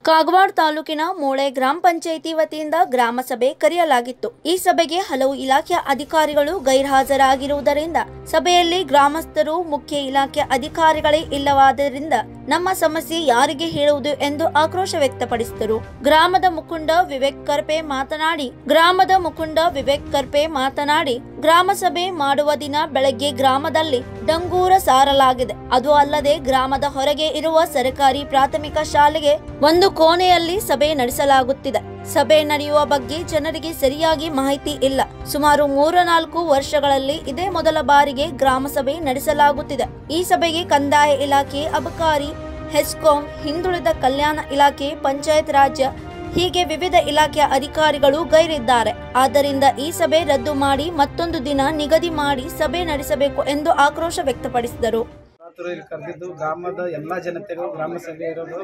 ಕಾಗವಾಡ ತಾಲೂಕಿನ ಮೋಳೆ ಗ್ರಾಮ ಪಂಚಾಯಿತಿ ವತಿಯಿಂದ ಗ್ರಾಮ ಸಭೆ ಕರೆಯಲಾಗಿತ್ತು ಈ ಸಭೆಗೆ ಹಲವು ಇಲಾಖೆಯ ಅಧಿಕಾರಿಗಳು ಗೈರ್ಹಾಜರಾಗಿರುವುದರಿಂದ ಸಭೆಯಲ್ಲಿ ಗ್ರಾಮಸ್ಥರು ಮುಖ್ಯ ಇಲಾಖೆ ಅಧಿಕಾರಿಗಳೇ ಇಲ್ಲವಾದ್ದರಿಂದ ನಮ್ಮ ಸಮಸ್ಯೆ ಯಾರಿಗೆ ಹೇಳುವುದು ಎಂದು ಆಕ್ರೋಶ ವ್ಯಕ್ತಪಡಿಸಿದರು ಗ್ರಾಮದ ಮುಖಂಡ ವಿವೇಕ್ ಕರ್ಪೆ ಮಾತನಾಡಿ ಗ್ರಾಮದ ಮುಖಂಡ ವಿವೇಕ್ ಕರ್ಪೆ ಮಾತನಾಡಿ ಗ್ರಾಮ ಸಭೆ ಮಾಡುವ ದಿನ ಬೆಳಗ್ಗೆ ಗ್ರಾಮದಲ್ಲಿ ಡಂಗೂರ ಸಾರಲಾಗಿದೆ ಅದು ಅಲ್ಲದೆ ಗ್ರಾಮದ ಹೊರಗೆ ಇರುವ ಸರ್ಕಾರಿ ಪ್ರಾಥಮಿಕ ಶಾಲೆಗೆ ಒಂದು ಕೋಣೆಯಲ್ಲಿ ಸಭೆ ನಡೆಸಲಾಗುತ್ತಿದೆ ಸಭೆ ನಡೆಯುವ ಬಗ್ಗೆ ಜನರಿಗೆ ಸರಿಯಾಗಿ ಮಾಹಿತಿ ಇಲ್ಲ ಸುಮಾರು ಮೂರ ನಾಲ್ಕು ವರ್ಷಗಳಲ್ಲಿ ಇದೇ ಮೊದಲ ಬಾರಿಗೆ ಗ್ರಾಮ ಸಭೆ ನಡೆಸಲಾಗುತ್ತಿದೆ ಈ ಸಭೆಗೆ ಕಂದಾಯ ಇಲಾಖೆ ಅಬಕಾರಿ ಹೆಸ್ಕಾಂ ಹಿಂದುಳಿದ ಕಲ್ಯಾಣ ಇಲಾಖೆ ಪಂಚಾಯತ್ ರಾಜ್ಯ ಹೀಗೆ ವಿವಿಧ ಇಲಾಖೆಯ ಅಧಿಕಾರಿಗಳು ಗೈರಿದ್ದಾರೆ ಆದ್ದರಿಂದ ಈ ಸಭೆ ರದ್ದು ಮಾಡಿ ಮತ್ತೊಂದು ದಿನ ನಿಗದಿ ಮಾಡಿ ಸಭೆ ನಡೆಸಬೇಕು ಎಂದು ಆಕ್ರೋಶ ವ್ಯಕ್ತಪಡಿಸಿದರು ರಾತ್ರಿ ಇಲ್ಲಿ ಕರೆದಿದ್ದು ಗ್ರಾಮದ ಎಲ್ಲ ಜನತೆಗೂ ಗ್ರಾಮ ಸಭೆ ಇರೋದು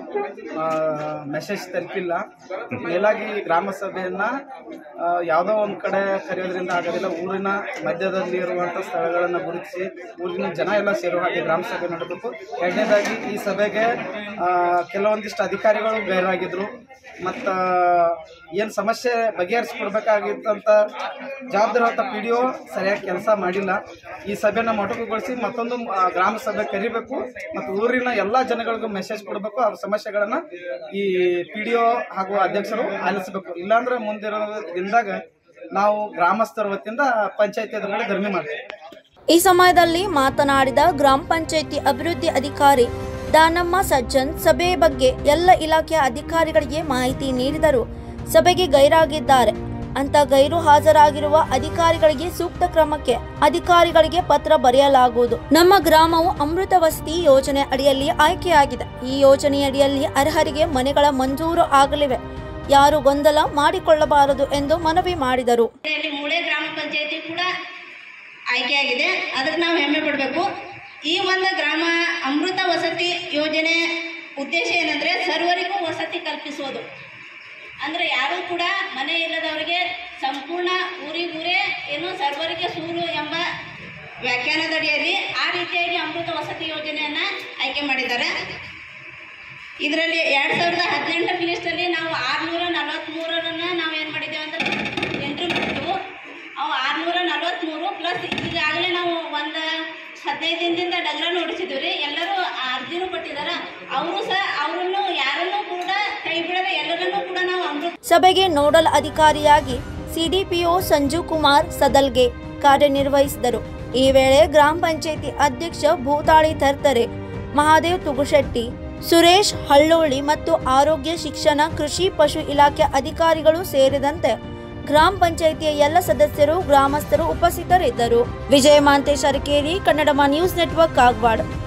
ಮೆಸೇಜ್ ತಲುಪಿಲ್ಲ ಮೇಲಾಗಿ ಗ್ರಾಮ ಸಭೆಯನ್ನ ಆ, ಯಾವುದೋ ಒಂದು ಕಡೆ ಕರೆಯೋದ್ರಿಂದ ಆಗೋದಿಲ್ಲ ಊರಿನ ಮಧ್ಯದಲ್ಲಿ ಇರುವಂಥ ಸ್ಥಳಗಳನ್ನು ಗುರುತಿಸಿ ಊರಿನ ಜನ ಎಲ್ಲ ಸೇರೋ ಹಾಗೆ ಗ್ರಾಮ ಸಭೆ ಮಾಡಬೇಕು ಎರಡನೇದಾಗಿ ಈ ಸಭೆಗೆ ಆ, ಕೆಲವೊಂದಿಷ್ಟು ಅಧಿಕಾರಿಗಳು ಗೈರಾಗಿದ್ರು ಮತ್ತು ಏನು ಸಮಸ್ಯೆ ಬಗೆಹರಿಸ್ಕೊಡ್ಬೇಕಾಗಿತ್ತಂತ ಜವಾಬ್ದಾರಿವಂತ ಪಿ ಡಿ ಒ ಸರಿಯಾಗಿ ಕೆಲಸ ಮಾಡಿಲ್ಲ ಈ ಸಭೆನ ಮೊಟಕುಗೊಳಿಸಿ ಮತ್ತೊಂದು ಆ, ಗ್ರಾಮ ಸಭೆ ಕರಿಬೇಕು ಮತ್ತು ಊರಿನ ಎಲ್ಲ ಜನಗಳಿಗೂ ಮೆಸೇಜ್ ಕೊಡಬೇಕು ಅವ್ರ ಸಮಸ್ಯೆಗಳನ್ನು ಈ ಪಿ ಡಿ ಒ ಹಾಗೂ ಅಧ್ಯಕ್ಷರು ಆಲಿಸಬೇಕು ಇಲ್ಲಾಂದ್ರೆ ಮುಂದಿರೋ ದಿನದಾಗ ನಾವು ಗ್ರಾಮಸ್ಥರ ವತಿಯಿಂದ ಪಂಚಾಯತಿ ಎದುರುಗಡೆ ಧರಣಿ ಮಾಡ್ತೀವಿ ಈ ಸಮಯದಲ್ಲಿ ಮಾತನಾಡಿದ ಗ್ರಾಮ ಪಂಚಾಯಿತಿ ಅಭಿವೃದ್ಧಿ ಅಧಿಕಾರಿ ದಾನಮ್ಮ ಸಜ್ಜನ್ ಸಭೆಯ ಬಗ್ಗೆ ಎಲ್ಲ ಇಲಾಖೆಯ ಅಧಿಕಾರಿಗಳಿಗೆ ಮಾಹಿತಿ ನೀಡಿದರು ಸಭೆಗೆ ಗೈರಾಗಿದ್ದಾರೆ ಅಂತ ಗೈರು ಹಾಜರಾಗಿರುವ ಅಧಿಕಾರಿಗಳಿಗೆ ಸೂಕ್ತ ಕ್ರಮಕ್ಕೆ ಅಧಿಕಾರಿಗಳಿಗೆ ಪತ್ರ ಬರೆಯಲಾಗುವುದು ನಮ್ಮ ಗ್ರಾಮವು ಅಮೃತ ವಸತಿ ಯೋಜನೆ ಅಡಿಯಲ್ಲಿ ಆಯ್ಕೆಯಾಗಿದೆ ಈ ಯೋಜನೆಯಡಿಯಲ್ಲಿ ಅರ್ಹರಿಗೆ ಮನೆಗಳ ಮಂಜೂರು ಆಗಲಿವೆ ಯಾರು ಗೊಂದಲ ಮಾಡಿಕೊಳ್ಳಬಾರದು ಎಂದು ಮನವಿ ಮಾಡಿದರು ಇಲ್ಲಿ ಮೂಳೆ ಗ್ರಾಮ ಪಂಚಾಯತಿ ಕೂಡ ಆಯ್ಕೆಯಾಗಿದೆ ಅದಕ್ಕೆ ನಾವು ಹೆಮ್ಮೆ ಪಡಬೇಕು ಈ ಒಂದು ಗ್ರಾಮ ಅಮೃತ ವಸತಿ ಯೋಜನೆ ಉದ್ದೇಶ ಏನಂದರೆ ಸರ್ವರಿಗೂ ವಸತಿ ಕಲ್ಪಿಸೋದು ಅಂದರೆ ಯಾರೂ ಕೂಡ ಮನೆ ಇಲ್ಲದವರಿಗೆ ಸಂಪೂರ್ಣ ಊರಿಗೂರೇ ಏನು ಸರ್ವರಿಗೆ ಸೂರು ಎಂಬ ವ್ಯಾಖ್ಯಾನದಡಿಯಲ್ಲಿ ಆ ರೀತಿಯಾಗಿ ಅಮೃತ ವಸತಿ ಯೋಜನೆಯನ್ನು ಆಯ್ಕೆ ಮಾಡಿದ್ದಾರೆ ಇದರಲ್ಲಿ ಎರಡು ಸಾವಿರದ ಹದಿನೆಂಟರ ಲಿಸ್ಟಲ್ಲಿ ನಾವು ಆರುನೂರ ನಲವತ್ತ್ಮೂರರನ್ನು ನಾವು ಏನು ಮಾಡಿದ್ದೇವೆ ಅಂದ್ರೆ ಎಂಟ್ರಿ ಮಾಡಿದ್ದೆವು ಅವು ಆರುನೂರ ನಲವತ್ತ್ಮೂರು ಪ್ಲಸ್ ಈಗಾಗಲೇ ನಾವು ಒಂದು ಹದಿನೈದು ದಿನದಿಂದ ಡಗ್ರ ನೋಡಿಸಿದ್ದೀವಿ ರೀ ಎಲ್ಲರೂ ಅರ್ಜಿನೂ ಕೊಟ್ಟಿದ್ದಾರೆ ಅವರು ಸಹ ಅವರನ್ನು ಯಾರನ್ನೂ ಕೂಡ ಕೈ ಬಿಡದೆ ಎಲ್ಲರನ್ನೂ ಕೂಡ ನಾವು ಅಮೃತ ಸಭೆಗೆ ನೋಡಲ್ ಅಧಿಕಾರಿಯಾಗಿ ಸಿಡಿಪಿಒ ಸಂಜು ಕುಮಾರ್ ಸದಲ್ಗೆ ಕಾರ್ಯನಿರ್ವಹಿಸಿದರು ಈ ವೇಳೆ ಗ್ರಾಮ ಪಂಚಾಯಿತಿ ಅಧ್ಯಕ್ಷ ಭೂತಾಳಿ ತರ್ತರೆ ಮಹಾದೇವ್ ತುಗುಶೆಟ್ಟಿ ಸುರೇಶ್ ಹಳ್ಳೋಳಿ ಮತ್ತು ಆರೋಗ್ಯ ಶಿಕ್ಷಣ ಕೃಷಿ ಪಶು ಇಲಾಖೆ ಅಧಿಕಾರಿಗಳು ಸೇರಿದಂತೆ ಗ್ರಾಮ ಪಂಚಾಯಿತಿಯ ಎಲ್ಲ ಸದಸ್ಯರು ಗ್ರಾಮಸ್ಥರು ಉಪಸ್ಥಿತರಿದ್ದರು ವಿಜಯ ಮಾಂತೇಶ್ ಅರಕೇರಿ ಕನ್ನಡಮ ನ್ಯೂಸ್ ನೆಟ್ವರ್ಕ್ ಕಾಗವಾಡ